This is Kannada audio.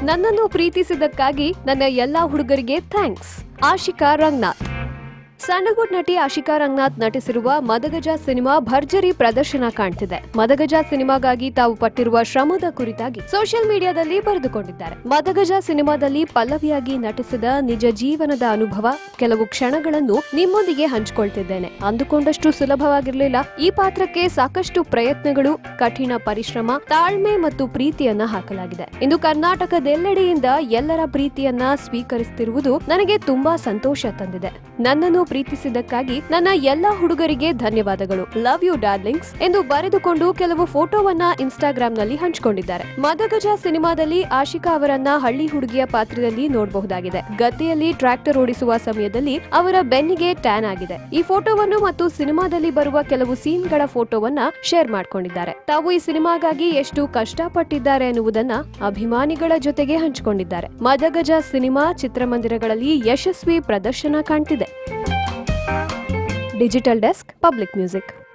ನನ್ನನ್ನು ಪ್ರೀತಿಸಿದ್ದಕ್ಕಾಗಿ ನನ್ನ ಎಲ್ಲಾ ಹುಡುಗರಿಗೆ ಥ್ಯಾಂಕ್ಸ್ ಆಶಿಕಾ ರಂಗನಾಥ್ ಸ್ಯಾಂಡಲ್ವುಡ್ ನಟಿ ಆಶಿಕಾ ರಂಗನಾಥ್ ನಟಿಸಿರುವ ಮದಗಜ ಸಿನಿಮಾ ಭರ್ಜರಿ ಪ್ರದರ್ಶನ ಕಾಣ್ತಿದೆ ಮದಗಜ ಸಿನಿಮಾಗಾಗಿ ತಾವು ಪಟ್ಟಿರುವ ಶ್ರಮದ ಕುರಿತಾಗಿ ಸೋಷಿಯಲ್ ಮೀಡಿಯಾದಲ್ಲಿ ಬರೆದುಕೊಂಡಿದ್ದಾರೆ ಮದಗಜ ಸಿನಿಮಾದಲ್ಲಿ ಪಲ್ಲವಿಯಾಗಿ ನಟಿಸಿದ ನಿಜ ಜೀವನದ ಅನುಭವ ಕೆಲವು ಕ್ಷಣಗಳನ್ನು ನಿಮ್ಮೊಂದಿಗೆ ಹಂಚಿಕೊಳ್ತಿದ್ದೇನೆ ಅಂದುಕೊಂಡಷ್ಟು ಸುಲಭವಾಗಿರಲಿಲ್ಲ ಈ ಪಾತ್ರಕ್ಕೆ ಸಾಕಷ್ಟು ಪ್ರಯತ್ನಗಳು ಕಠಿಣ ಪರಿಶ್ರಮ ತಾಳ್ಮೆ ಮತ್ತು ಪ್ರೀತಿಯನ್ನ ಹಾಕಲಾಗಿದೆ ಇಂದು ಕರ್ನಾಟಕದೆಲ್ಲೆಡೆಯಿಂದ ಎಲ್ಲರ ಪ್ರೀತಿಯನ್ನ ಸ್ವೀಕರಿಸುತ್ತಿರುವುದು ನನಗೆ ತುಂಬಾ ಸಂತೋಷ ತಂದಿದೆ ನನ್ನನ್ನು ಪ್ರೀತಿಸಿದ್ದಕ್ಕಾಗಿ ನನ್ನ ಎಲ್ಲಾ ಹುಡುಗರಿಗೆ ಧನ್ಯವಾದಗಳು ಲವ್ ಯು ಡಾರ್ಲಿಂಗ್ಸ್ ಎಂದು ಬರೆದುಕೊಂಡು ಕೆಲವು ಫೋಟೋವನ್ನ ಇನ್ಸ್ಟಾಗ್ರಾಂನಲ್ಲಿ ಹಂಚಿಕೊಂಡಿದ್ದಾರೆ ಮದಗಜ ಸಿನಿಮಾದಲ್ಲಿ ಆಶಿಕಾ ಅವರನ್ನ ಹಳ್ಳಿ ಹುಡುಗಿಯ ಪಾತ್ರದಲ್ಲಿ ನೋಡಬಹುದಾಗಿದೆ ಗದ್ದೆಯಲ್ಲಿ ಟ್ರ್ಯಾಕ್ಟರ್ ಓಡಿಸುವ ಸಮಯದಲ್ಲಿ ಅವರ ಬೆನ್ನಿಗೆ ಟ್ಯಾನ್ ಆಗಿದೆ ಈ ಫೋಟೋವನ್ನು ಮತ್ತು ಸಿನಿಮಾದಲ್ಲಿ ಬರುವ ಕೆಲವು ಸೀನ್ಗಳ ಫೋಟೋವನ್ನ ಶೇರ್ ಮಾಡ್ಕೊಂಡಿದ್ದಾರೆ ತಾವು ಈ ಸಿನಿಮಾಗಾಗಿ ಎಷ್ಟು ಕಷ್ಟಪಟ್ಟಿದ್ದಾರೆ ಎನ್ನುವುದನ್ನ ಅಭಿಮಾನಿಗಳ ಜೊತೆಗೆ ಹಂಚಿಕೊಂಡಿದ್ದಾರೆ ಮದಗಜ ಸಿನಿಮಾ ಚಿತ್ರಮಂದಿರಗಳಲ್ಲಿ ಯಶಸ್ವಿ ಪ್ರದರ್ಶನ ಕಾಣ್ತಿದೆ ಡಿಜಿಟಲ್ ಡೆಸ್ಕ್ ಪಬ್ಲಿಕ್ ಮ್ಯೂಸಿಕ್